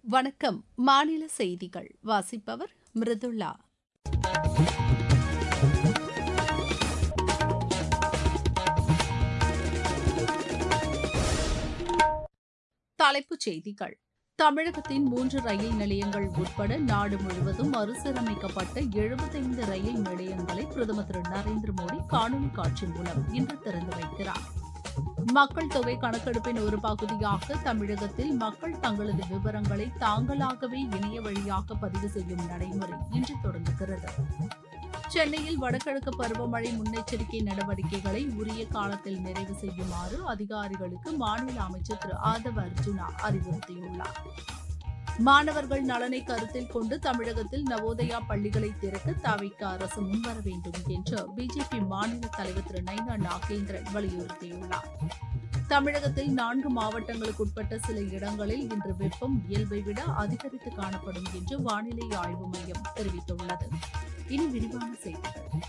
வணக்கம் மாநில செய்திகள் வாசிப்பவர் மிருதுளா தலைப்புச் செய்திகள் தமிழகத்தின் மூன்று ரயில் நிலையங்கள் உட்பட நாடு முழுவதும் மறுசீரமைக்கப்பட்ட எழுபத்தைந்து ரயில் நிலையங்களை பிரதமர் திரு நரேந்திர மோடி காணொலி காட்சி மூலம் இன்று திறந்து வைக்கிறார் மக்கள் தொகை கணக்கெடுப்பின் ஒரு பகுதியாக தமிழகத்தில் மக்கள் தங்களது விவரங்களை தாங்களாகவே இணைய வழியாக பதிவு செய்யும் நடைமுறை இன்று தொடங்குகிறது சென்னையில் வடகிழக்கு பருவமழை முன்னெச்சரிக்கை நடவடிக்கைகளை உரிய காலத்தில் நிறைவு செய்யுமாறு அதிகாரிகளுக்கு மாநில அமைச்சர் திரு ஆதவ அர்ஜுனா அறிவுறுத்தியுள்ளார் மாணவர்கள் நலனை கருத்தில் கொண்டு தமிழகத்தில் நவோதயா பள்ளிகளை திறக்க தவிக்க அரசு முன்வர வேண்டும் என்று பிஜேபி மாநில தலைவர் திரு நைனா நாகேந்திரன் வலியுறுத்தியுள்ளார் தமிழகத்தில் நான்கு மாவட்டங்களுக்கு உட்பட்ட சில இடங்களில் இன்று வெப்பம் இயல்பை விட அதிகரித்து காணப்படும் என்று வானிலை ஆய்வு மையம் தெரிவித்துள்ளது இனி விரிவான செய்திகள்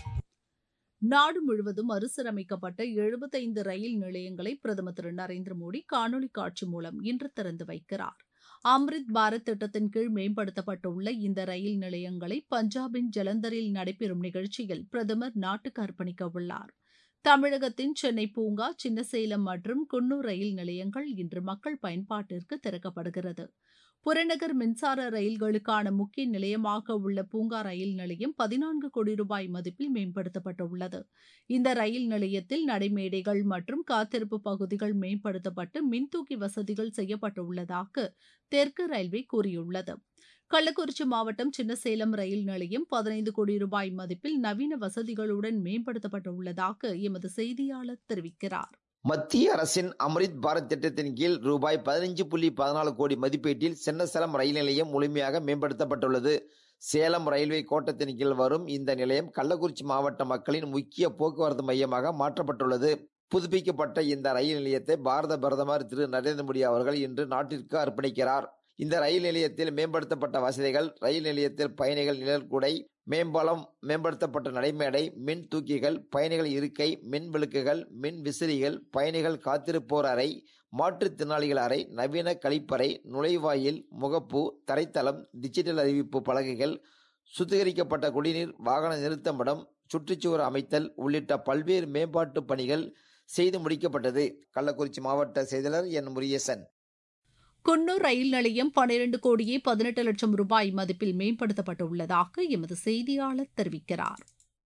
நாடு முழுவதும் மறுசீரமைக்கப்பட்ட எழுபத்தைந்து ரயில் நிலையங்களை பிரதமர் திரு நரேந்திர மோடி காணொலி காட்சி மூலம் இன்று திறந்து வைக்கிறார் அம்ரித் பாரத் திட்டத்தின் கீழ் மேம்படுத்தப்பட்டுள்ள இந்த ரயில் நிலையங்களை பஞ்சாபின் ஜலந்தரில் நடைபெறும் நிகழ்ச்சியில் பிரதமர் நாட்டுக்கு அர்ப்பணிக்க உள்ளார் தமிழகத்தின் சென்னை பூங்கா சின்னசேலம் மற்றும் குன்னூர் ரயில் நிலையங்கள் இன்று மக்கள் பயன்பாட்டிற்கு திறக்கப்படுகிறது புறநகர் மின்சார ரயில்களுக்கான முக்கிய நிலையமாக உள்ள பூங்கா ரயில் நிலையம் பதினான்கு கோடி ரூபாய் மதிப்பில் மேம்படுத்தப்பட்டுள்ளது இந்த ரயில் நிலையத்தில் நடைமேடைகள் மற்றும் காத்திருப்பு பகுதிகள் மேம்படுத்தப்பட்டு மின்தூக்கி வசதிகள் செய்யப்பட்டுள்ளதாக தெற்கு ரயில்வே கூறியுள்ளது கள்ளக்குறிச்சி மாவட்டம் சின்னசேலம் ரயில் நிலையம் பதினைந்து கோடி ரூபாய் மதிப்பில் நவீன வசதிகளுடன் மேம்படுத்தப்பட்டுள்ளதாக எமது செய்தியாளர் தெரிவிக்கிறார் மத்திய அரசின் அம்ரித் பாரத் திட்டத்தின் கீழ் ரூபாய் பதினஞ்சு புள்ளி பதினாலு கோடி மதிப்பீட்டில் சின்னசேலம் ரயில் நிலையம் முழுமையாக மேம்படுத்தப்பட்டுள்ளது சேலம் ரயில்வே கோட்டத்தின் கீழ் வரும் இந்த நிலையம் கள்ளக்குறிச்சி மாவட்ட மக்களின் முக்கிய போக்குவரத்து மையமாக மாற்றப்பட்டுள்ளது புதுப்பிக்கப்பட்ட இந்த ரயில் நிலையத்தை பாரத பிரதமர் திரு நரேந்திர மோடி அவர்கள் இன்று நாட்டிற்கு அர்ப்பணிக்கிறார் இந்த ரயில் நிலையத்தில் மேம்படுத்தப்பட்ட வசதிகள் ரயில் நிலையத்தில் பயணிகள் நிழற்குடை மேம்பாலம் மேம்படுத்தப்பட்ட நடைமேடை மின் தூக்கிகள் பயணிகள் இருக்கை மின் விளக்குகள் மின் விசிறிகள் பயணிகள் காத்திருப்போர் அறை மாற்றுத்திறனாளிகள் அறை நவீன கழிப்பறை நுழைவாயில் முகப்பு தரைத்தளம் டிஜிட்டல் அறிவிப்பு பலகைகள் சுத்திகரிக்கப்பட்ட குடிநீர் வாகன நிறுத்தமிடம் சுற்றுச்சுவர் அமைத்தல் உள்ளிட்ட பல்வேறு மேம்பாட்டு பணிகள் செய்து முடிக்கப்பட்டது கள்ளக்குறிச்சி மாவட்ட செயலாளர் என் முரியசன் குன்னூர் ரயில் நிலையம் பனிரண்டு கோடியே பதினெட்டு லட்சம் ரூபாய் மதிப்பில் மேம்படுத்தப்பட்டுள்ளதாக எமது செய்தியாளர் தெரிவிக்கிறார்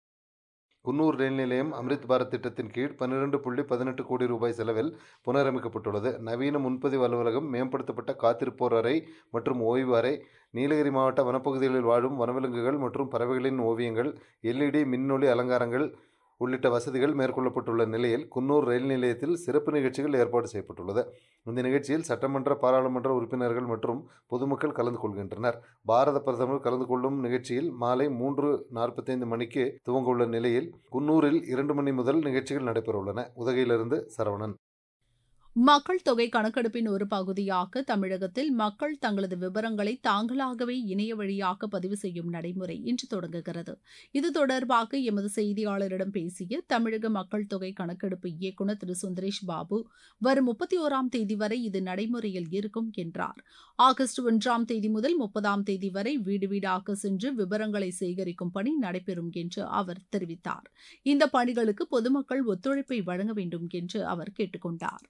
குன்னூர் ரயில் நிலையம் அம்ரித் பாரத் திட்டத்தின் கீழ் பன்னிரண்டு புள்ளி பதினெட்டு கோடி ரூபாய் செலவில் புனரமைக்கப்பட்டுள்ளது நவீன முன்பதிவு அலுவலகம் மேம்படுத்தப்பட்ட காத்திருப்போர் அறை மற்றும் ஓய்வு அறை நீலகிரி மாவட்ட வனப்பகுதிகளில் வாழும் வனவிலங்குகள் மற்றும் பறவைகளின் ஓவியங்கள் எல்இடி மின்னொளி அலங்காரங்கள் உள்ளிட்ட வசதிகள் மேற்கொள்ளப்பட்டுள்ள நிலையில் குன்னூர் ரயில் நிலையத்தில் சிறப்பு நிகழ்ச்சிகள் ஏற்பாடு செய்யப்பட்டுள்ளது இந்த நிகழ்ச்சியில் சட்டமன்ற பாராளுமன்ற உறுப்பினர்கள் மற்றும் பொதுமக்கள் கலந்து கொள்கின்றனர் பாரத பிரதமர் கலந்து கொள்ளும் நிகழ்ச்சியில் மாலை மூன்று நாற்பத்தைந்து மணிக்கு துவங்கவுள்ள நிலையில் குன்னூரில் இரண்டு மணி முதல் நிகழ்ச்சிகள் நடைபெறவுள்ளன உதகையிலிருந்து சரவணன் மக்கள் தொகை கணக்கெடுப்பின் ஒரு பகுதியாக தமிழகத்தில் மக்கள் தங்களது விவரங்களை தாங்களாகவே இணைய வழியாக பதிவு செய்யும் நடைமுறை இன்று தொடங்குகிறது இது தொடர்பாக எமது செய்தியாளரிடம் பேசிய தமிழக மக்கள் தொகை கணக்கெடுப்பு இயக்குநர் திரு சுந்தரேஷ் பாபு வரும் முப்பத்தி ஓராம் தேதி வரை இது நடைமுறையில் இருக்கும் என்றார் ஆகஸ்ட் ஒன்றாம் தேதி முதல் முப்பதாம் தேதி வரை வீடு வீடாக சென்று விவரங்களை சேகரிக்கும் பணி நடைபெறும் என்று அவர் தெரிவித்தார் இந்த பணிகளுக்கு பொதுமக்கள் ஒத்துழைப்பை வழங்க வேண்டும் என்று அவர் கேட்டுக்கொண்டார்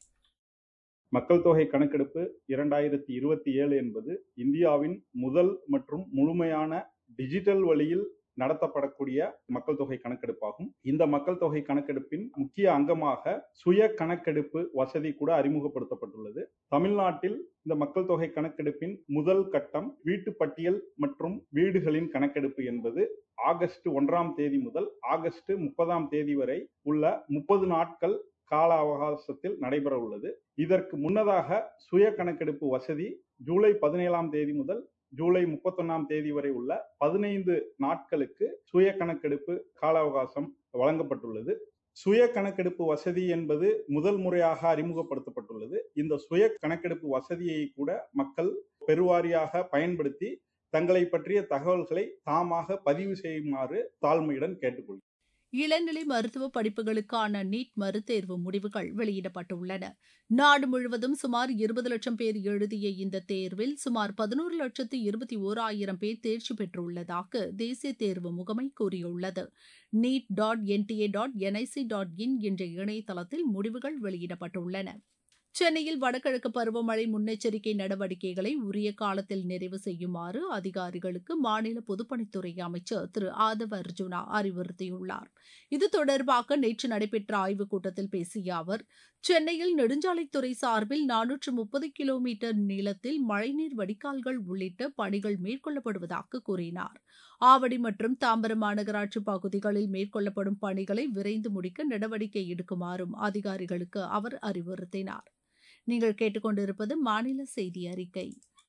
மக்கள் தொகை கணக்கெடுப்பு இரண்டாயிரத்தி இருபத்தி ஏழு என்பது இந்தியாவின் முதல் மற்றும் முழுமையான டிஜிட்டல் வழியில் நடத்தப்படக்கூடிய மக்கள் தொகை கணக்கெடுப்பாகும் இந்த மக்கள் தொகை கணக்கெடுப்பின் முக்கிய அங்கமாக சுய கணக்கெடுப்பு வசதி கூட அறிமுகப்படுத்தப்பட்டுள்ளது தமிழ்நாட்டில் இந்த மக்கள் தொகை கணக்கெடுப்பின் முதல் கட்டம் வீட்டு பட்டியல் மற்றும் வீடுகளின் கணக்கெடுப்பு என்பது ஆகஸ்ட் ஒன்றாம் தேதி முதல் ஆகஸ்ட் முப்பதாம் தேதி வரை உள்ள முப்பது நாட்கள் கால அவகாசத்தில் நடைபெற உள்ளது இதற்கு முன்னதாக சுய கணக்கெடுப்பு வசதி ஜூலை பதினேழாம் தேதி முதல் ஜூலை முப்பத்தொன்னாம் தேதி வரை உள்ள பதினைந்து நாட்களுக்கு சுய கணக்கெடுப்பு கால அவகாசம் வழங்கப்பட்டுள்ளது சுய கணக்கெடுப்பு வசதி என்பது முதல் முறையாக அறிமுகப்படுத்தப்பட்டுள்ளது இந்த சுய கணக்கெடுப்பு வசதியை கூட மக்கள் பெருவாரியாக பயன்படுத்தி தங்களை பற்றிய தகவல்களை தாமாக பதிவு செய்யுமாறு தாழ்மையுடன் கேட்டுக்கொள்கிறேன் இளநிலை மருத்துவ படிப்புகளுக்கான நீட் மறுதேர்வு முடிவுகள் வெளியிடப்பட்டுள்ளன நாடு முழுவதும் சுமார் இருபது லட்சம் பேர் எழுதிய இந்த தேர்வில் சுமார் பதினோரு லட்சத்து இருபத்தி ஓராயிரம் பேர் தேர்ச்சி பெற்றுள்ளதாக தேசிய தேர்வு முகமை கூறியுள்ளது NEET dot NTA dot NIC dot in என்ற இணையதளத்தில் முடிவுகள் வெளியிடப்பட்டுள்ளன சென்னையில் வடகிழக்கு பருவமழை முன்னெச்சரிக்கை நடவடிக்கைகளை உரிய காலத்தில் நிறைவு செய்யுமாறு அதிகாரிகளுக்கு மாநில பொதுப்பணித்துறை அமைச்சர் திரு ஆதவ அர்ஜுனா அறிவுறுத்தியுள்ளார் இது தொடர்பாக நேற்று நடைபெற்ற ஆய்வுக் கூட்டத்தில் பேசிய அவர் சென்னையில் நெடுஞ்சாலைத்துறை சார்பில் நானூற்று முப்பது கிலோமீட்டர் நீளத்தில் மழைநீர் வடிகால்கள் உள்ளிட்ட பணிகள் மேற்கொள்ளப்படுவதாக கூறினார் ஆவடி மற்றும் தாம்பரம் மாநகராட்சி பகுதிகளில் மேற்கொள்ளப்படும் பணிகளை விரைந்து முடிக்க நடவடிக்கை எடுக்குமாறும் அதிகாரிகளுக்கு அவர் அறிவுறுத்தினார் நீங்கள் கேட்டுக்கொண்டிருப்பது மாநில செய்தி அறிக்கை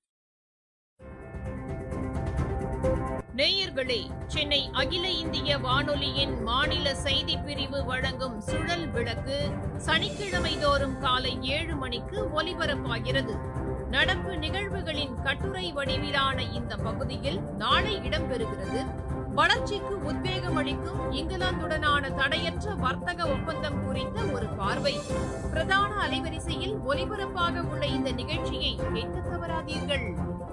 நேயர்களே சென்னை அகில இந்திய வானொலியின் மாநில செய்தி பிரிவு வழங்கும் சுழல் விளக்கு சனிக்கிழமை தோறும் காலை ஏழு மணிக்கு ஒலிபரப்பாகிறது நடப்பு நிகழ்வுகளின் கட்டுரை வடிவிலான இந்த பகுதியில் நாளை இடம்பெறுகிறது வளர்ச்சிக்கு உத்வேகம் அளிக்கும் இங்கிலாந்துடனான தடையற்ற வர்த்தக ஒப்பந்தம் குறித்த ஒரு பார்வை பிரதான அலைவரிசையில் ஒலிபரப்பாக உள்ள இந்த நிகழ்ச்சியை கேட்க தவறாதீர்கள்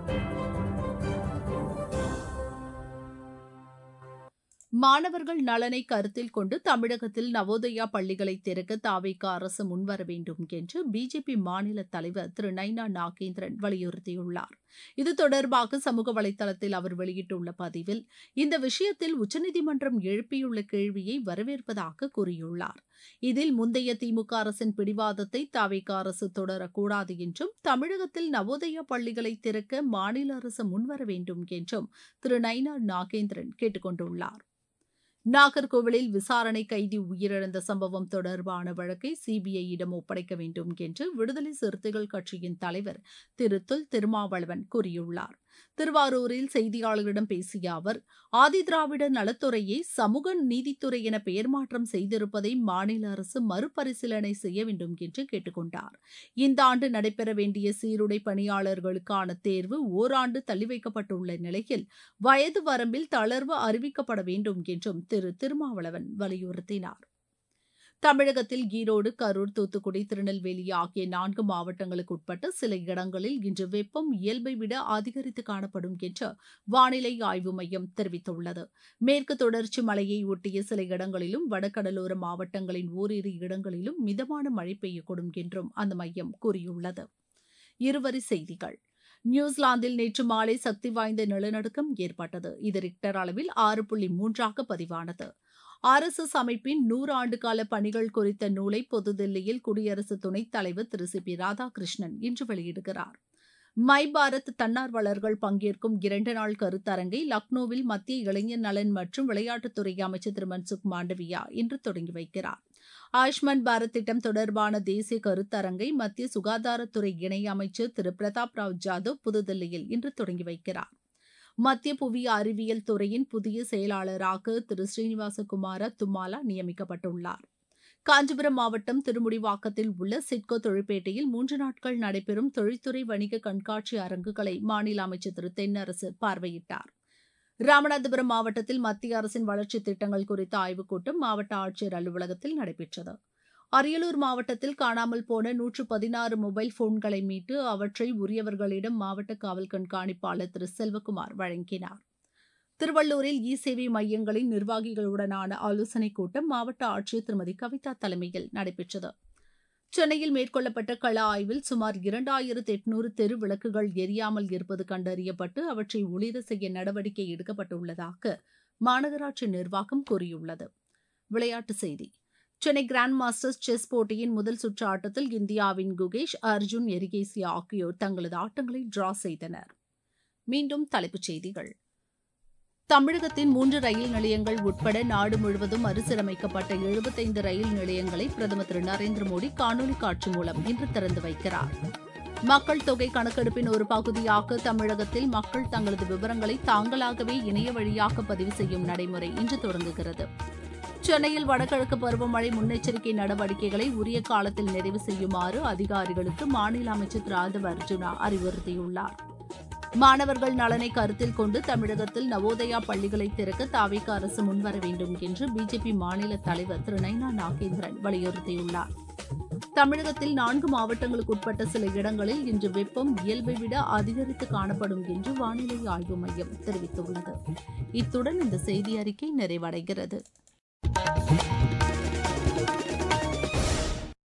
மாணவர்கள் நலனை கருத்தில் கொண்டு தமிழகத்தில் நவோதயா பள்ளிகளை திறக்க தாவேக அரசு முன்வர வேண்டும் என்று பிஜேபி மாநில தலைவர் திரு நைனா நாகேந்திரன் வலியுறுத்தியுள்ளார் இது தொடர்பாக சமூக வலைதளத்தில் அவர் வெளியிட்டுள்ள பதிவில் இந்த விஷயத்தில் உச்சநீதிமன்றம் எழுப்பியுள்ள கேள்வியை வரவேற்பதாக கூறியுள்ளார் இதில் முந்தைய திமுக அரசின் பிடிவாதத்தை தாவேக அரசு தொடரக்கூடாது என்றும் தமிழகத்தில் நவோதயா பள்ளிகளை திறக்க மாநில அரசு முன்வர வேண்டும் என்றும் திரு நைனா நாகேந்திரன் கேட்டுக் கொண்டுள்ளார் நாகர்கோவிலில் விசாரணை கைதி உயிரிழந்த சம்பவம் தொடர்பான வழக்கை சிபிஐயிடம் ஒப்படைக்க வேண்டும் என்று விடுதலை சிறுத்தைகள் கட்சியின் தலைவர் திரு தொல் திருமாவளவன் கூறியுள்ளார் திருவாரூரில் செய்தியாளர்களிடம் பேசிய அவர் ஆதிதிராவிட நலத்துறையை சமூக நீதித்துறை என பெயர் மாற்றம் செய்திருப்பதை மாநில அரசு மறுபரிசீலனை செய்ய வேண்டும் என்று கேட்டுக்கொண்டார் இந்த ஆண்டு நடைபெற வேண்டிய சீருடை பணியாளர்களுக்கான தேர்வு ஓராண்டு தள்ளி வைக்கப்பட்டுள்ள நிலையில் வயது வரம்பில் தளர்வு அறிவிக்கப்பட வேண்டும் என்றும் திரு திருமாவளவன் வலியுறுத்தினார் தமிழகத்தில் ஈரோடு கரூர் தூத்துக்குடி திருநெல்வேலி ஆகிய நான்கு மாவட்டங்களுக்கு உட்பட்ட சில இடங்களில் இன்று வெப்பம் இயல்பை விட அதிகரித்து காணப்படும் என்று வானிலை ஆய்வு மையம் தெரிவித்துள்ளது மேற்கு தொடர்ச்சி மலையை ஒட்டிய சில இடங்களிலும் வடகடலோர மாவட்டங்களின் ஓரிரு இடங்களிலும் மிதமான மழை பெய்யக்கூடும் என்றும் அந்த மையம் கூறியுள்ளது இருவரி செய்திகள் நியூசிலாந்தில் நேற்று மாலை சக்தி வாய்ந்த நிலநடுக்கம் ஏற்பட்டது இது ரிக்டர் அளவில் ஆறு புள்ளி மூன்றாக பதிவானது ஆர்எஸ்எஸ் அமைப்பின் நூறு ஆண்டுகால பணிகள் குறித்த நூலை புதுதில்லியில் குடியரசு துணைத் தலைவர் திரு சி பி ராதாகிருஷ்ணன் இன்று வெளியிடுகிறார் மை பாரத் தன்னார்வலர்கள் பங்கேற்கும் இரண்டு நாள் கருத்தரங்கை லக்னோவில் மத்திய இளைஞர் நலன் மற்றும் விளையாட்டுத்துறை அமைச்சர் திரு மன்சுக் மாண்டவியா இன்று தொடங்கி வைக்கிறார் ஆயுஷ்மான் பாரத் திட்டம் தொடர்பான தேசிய கருத்தரங்கை மத்திய சுகாதாரத்துறை இணை அமைச்சர் திரு பிரதாப் ராவ் ஜாதவ் புதுதில்லியில் இன்று தொடங்கி வைக்கிறார் மத்திய புவி அறிவியல் துறையின் புதிய செயலாளராக திரு ஸ்ரீனிவாசகுமார தும்மாலா நியமிக்கப்பட்டுள்ளார் காஞ்சிபுரம் மாவட்டம் திருமுடிவாக்கத்தில் உள்ள சிட்கோ தொழிற்பேட்டையில் மூன்று நாட்கள் நடைபெறும் தொழில்துறை வணிக கண்காட்சி அரங்குகளை மாநில அமைச்சர் திரு தென்னரசு பார்வையிட்டார் ராமநாதபுரம் மாவட்டத்தில் மத்திய அரசின் வளர்ச்சித் திட்டங்கள் குறித்த ஆய்வுக் கூட்டம் மாவட்ட ஆட்சியர் அலுவலகத்தில் நடைபெற்றது அரியலூர் மாவட்டத்தில் காணாமல் போன நூற்று பதினாறு மொபைல் போன்களை மீட்டு அவற்றை உரியவர்களிடம் மாவட்ட காவல் கண்காணிப்பாளர் திரு செல்வகுமார் வழங்கினார் திருவள்ளூரில் இ சேவை மையங்களின் நிர்வாகிகளுடனான ஆலோசனைக் கூட்டம் மாவட்ட ஆட்சியர் திருமதி கவிதா தலைமையில் நடைபெற்றது சென்னையில் மேற்கொள்ளப்பட்ட கள ஆய்வில் சுமார் இரண்டாயிரத்து எட்நூறு தெரு விளக்குகள் எரியாமல் இருப்பது கண்டறியப்பட்டு அவற்றை ஒளிர செய்ய நடவடிக்கை எடுக்கப்பட்டுள்ளதாக மாநகராட்சி நிர்வாகம் கூறியுள்ளது விளையாட்டுச் செய்தி சென்னை கிராண்ட் மாஸ்டர்ஸ் செஸ் போட்டியின் முதல் சுற்று ஆட்டத்தில் இந்தியாவின் குகேஷ் அர்ஜுன் எரிகேசி ஆகியோர் தங்களது ஆட்டங்களை டிரா செய்தனர் மீண்டும் தலைப்புச் செய்திகள் தமிழகத்தின் மூன்று ரயில் நிலையங்கள் உட்பட நாடு முழுவதும் மறுசீரமைக்கப்பட்ட எழுபத்தைந்து ரயில் நிலையங்களை பிரதமர் திரு நரேந்திர மோடி காணொலி காட்சி மூலம் இன்று திறந்து வைக்கிறார் மக்கள் தொகை கணக்கெடுப்பின் ஒரு பகுதியாக தமிழகத்தில் மக்கள் தங்களது விவரங்களை தாங்களாகவே இணைய வழியாக பதிவு செய்யும் நடைமுறை இன்று தொடங்குகிறது சென்னையில் வடகிழக்கு பருவமழை முன்னெச்சரிக்கை நடவடிக்கைகளை உரிய காலத்தில் நிறைவு செய்யுமாறு அதிகாரிகளுக்கு மாநில அமைச்சர் திரு ஆதவ அர்ஜுனா அறிவுறுத்தியுள்ளார் மாணவர்கள் நலனை கருத்தில் கொண்டு தமிழகத்தில் நவோதயா பள்ளிகளை திறக்க தாவேக அரசு முன்வர வேண்டும் என்று பிஜேபி மாநில தலைவர் திரு நைனா நாகேந்திரன் வலியுறுத்தியுள்ளார் தமிழகத்தில் நான்கு மாவட்டங்களுக்கு உட்பட்ட சில இடங்களில் இன்று வெப்பம் இயல்பை விட அதிகரித்து காணப்படும் என்று வானிலை ஆய்வு மையம் தெரிவித்துள்ளது இத்துடன் இந்த செய்தி அறிக்கை நிறைவடைகிறது